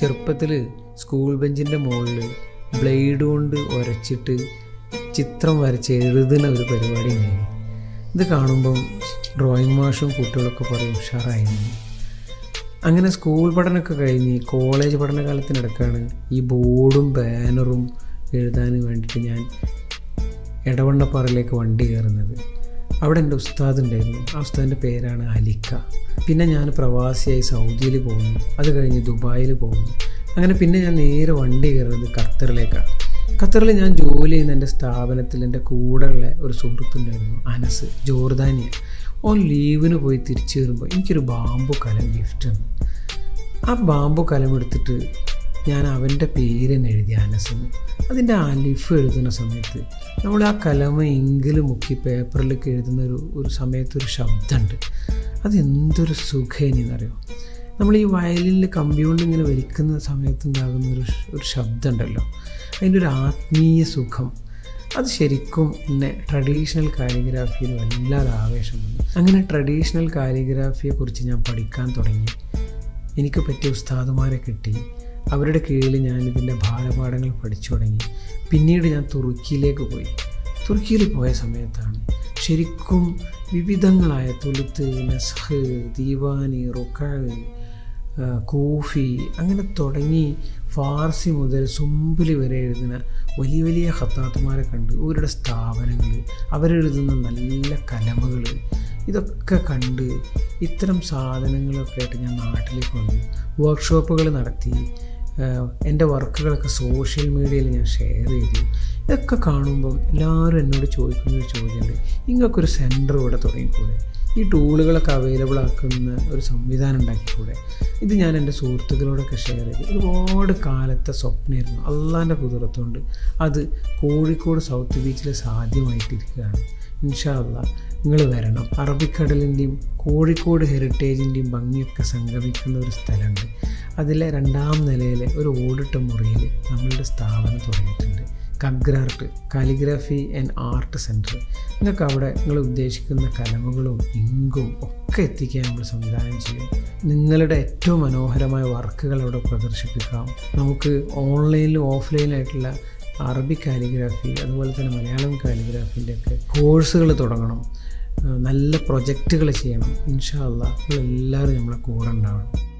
ചെറുപ്പത്തിൽ സ്കൂൾ ബെഞ്ചിൻ്റെ മുകളിൽ ബ്ലേഡ് കൊണ്ട് ഉരച്ചിട്ട് ചിത്രം വരച്ച് എഴുതുന്ന ഒരു പരിപാടി ഉണ്ടായിരുന്നു ഇത് കാണുമ്പം ഡ്രോയിങ് മാഷും കുട്ടികളൊക്കെ പറയും ഉഷാറായിരുന്നു അങ്ങനെ സ്കൂൾ പഠനമൊക്കെ കഴിഞ്ഞ് കോളേജ് പഠനകാലത്തിനിടക്കാണ് ഈ ബോർഡും ബാനറും എഴുതാൻ വേണ്ടിയിട്ട് ഞാൻ എടവണ്ണപ്പാറയിലേക്ക് വണ്ടി കയറുന്നത് അവിടെ എൻ്റെ ഉസ്താദ് ഉണ്ടായിരുന്നു ആ ഉസ്താദിൻ്റെ പേരാണ് അലിക്ക പിന്നെ ഞാൻ പ്രവാസിയായി സൗദിയിൽ പോകുന്നു അത് കഴിഞ്ഞ് ദുബായിൽ പോകുന്നു അങ്ങനെ പിന്നെ ഞാൻ നേരെ വണ്ടി കയറുന്നത് ഖത്തറിലേക്കാണ് ഖത്തറിൽ ഞാൻ ജോലി ചെയ്യുന്ന എൻ്റെ സ്ഥാപനത്തിൽ എൻ്റെ കൂടെയുള്ള ഒരു സുഹൃത്തുണ്ടായിരുന്നു അനസ് ജോർദാനിയ ഓൻ ലീവിന് പോയി തിരിച്ചു വരുമ്പോൾ എനിക്കൊരു ബാമ്പു കലം ഗിഫ്റ്റ് തന്നു ആ ബാമ്പു കലം എടുത്തിട്ട് ഞാൻ അവൻ്റെ പേര് തന്നെ എഴുതി അനസെന്ന് അതിൻ്റെ അലിഫ് എഴുതുന്ന സമയത്ത് നമ്മൾ ആ കലമ എങ്കിൽ മുക്കി പേപ്പറിലേക്ക് എഴുതുന്ന ഒരു ഒരു സമയത്ത് ഒരു ശബ്ദമുണ്ട് അത് എന്തൊരു സുഖേനിന്നറിയോ നമ്മൾ ഈ വയലിനിൽ കമ്പി കൊണ്ട് ഇങ്ങനെ വലിക്കുന്ന സമയത്ത് ഉണ്ടാകുന്ന ഒരു ഒരു ശബ്ദമുണ്ടല്ലോ അതിൻ്റെ ഒരു ആത്മീയ സുഖം അത് ശരിക്കും എന്നെ ട്രഡീഷണൽ കാലിഗ്രാഫിയിൽ വല്ലാതെ ആവേശം വന്നു അങ്ങനെ ട്രഡീഷണൽ കാലിഗ്രാഫിയെക്കുറിച്ച് ഞാൻ പഠിക്കാൻ തുടങ്ങി എനിക്ക് പറ്റിയ ഉസ്താദുമാരെ കിട്ടി അവരുടെ കീഴിൽ ഞാൻ ഇതിൻ്റെ ബാലപാഠങ്ങൾ പഠിച്ചു തുടങ്ങി പിന്നീട് ഞാൻ തുർക്കിയിലേക്ക് പോയി തുർക്കിയിൽ പോയ സമയത്താണ് ശരിക്കും വിവിധങ്ങളായ തുലുത്ത് നസ്ഹ് ദീവാനി റുക്കാവ് കൂഫി അങ്ങനെ തുടങ്ങി ഫാർസി മുതൽ സുമ്പിലി വരെ എഴുതുന്ന വലിയ വലിയ ഹത്താത്തുമാരെ കണ്ട് അവരുടെ സ്ഥാപനങ്ങൾ അവരെഴുതുന്ന നല്ല കലമകൾ ഇതൊക്കെ കണ്ട് ഇത്തരം സാധനങ്ങളൊക്കെ ആയിട്ട് ഞാൻ നാട്ടിലേക്ക് വന്നു വർക്ക്ഷോപ്പുകൾ നടത്തി എൻ്റെ വർക്കുകളൊക്കെ സോഷ്യൽ മീഡിയയിൽ ഞാൻ ഷെയർ ചെയ്തു ഇതൊക്കെ കാണുമ്പം എല്ലാവരും എന്നോട് ചോദിക്കുന്നൊരു ചോദ്യമുണ്ട് നിങ്ങൾക്കൊരു സെൻറ്റർ ഇവിടെ തുടങ്ങിക്കൂടെ ഈ ടൂളുകളൊക്കെ അവൈലബിൾ ആക്കുന്ന ഒരു സംവിധാനം ഉണ്ടാക്കിക്കൂടെ ഇത് ഞാൻ എൻ്റെ സുഹൃത്തുക്കളോടൊക്കെ ഷെയർ ചെയ്തു ഒരുപാട് കാലത്തെ സ്വപ്നമായിരുന്നു അള്ളാൻ്റെ കുതിരത്തുകൊണ്ട് അത് കോഴിക്കോട് സൗത്ത് ബീച്ചിൽ സാധ്യമായിട്ടിരിക്കുകയാണ് ഇൻഷാ അല്ലാ നിങ്ങൾ വരണം അറബിക്കടലിൻ്റെയും കോഴിക്കോട് ഹെറിറ്റേജിൻ്റെയും ഭംഗിയൊക്കെ സംഗമിക്കുന്ന ഒരു സ്ഥലമുണ്ട് അതിലെ രണ്ടാം നിലയിലെ ഒരു ഓടിട്ട മുറിയിൽ നമ്മളുടെ സ്ഥാപനം തുടങ്ങിയിട്ടുണ്ട് കഗ്രാർട്ട് കാലിഗ്രാഫി ആൻഡ് ആർട്ട് സെൻറ്റർ നിങ്ങൾക്ക് അവിടെ നിങ്ങൾ ഉദ്ദേശിക്കുന്ന കലമകളും ഇങ്കും ഒക്കെ എത്തിക്കാൻ നമ്മൾ സംവിധാനം ചെയ്യും നിങ്ങളുടെ ഏറ്റവും മനോഹരമായ വർക്കുകൾ അവിടെ പ്രദർശിപ്പിക്കാം നമുക്ക് ഓൺലൈനിലും ഓഫ്ലൈനായിട്ടുള്ള അറബി കാലിഗ്രാഫി അതുപോലെ തന്നെ മലയാളം കാലിഗ്രാഫിൻ്റെ ഒക്കെ കോഴ്സുകൾ തുടങ്ങണം നല്ല പ്രൊജക്റ്റുകൾ ചെയ്യണം ഇൻഷാ അല്ലാ എല്ലാവരും നമ്മളെ കൂടെ ഉണ്ടാവണം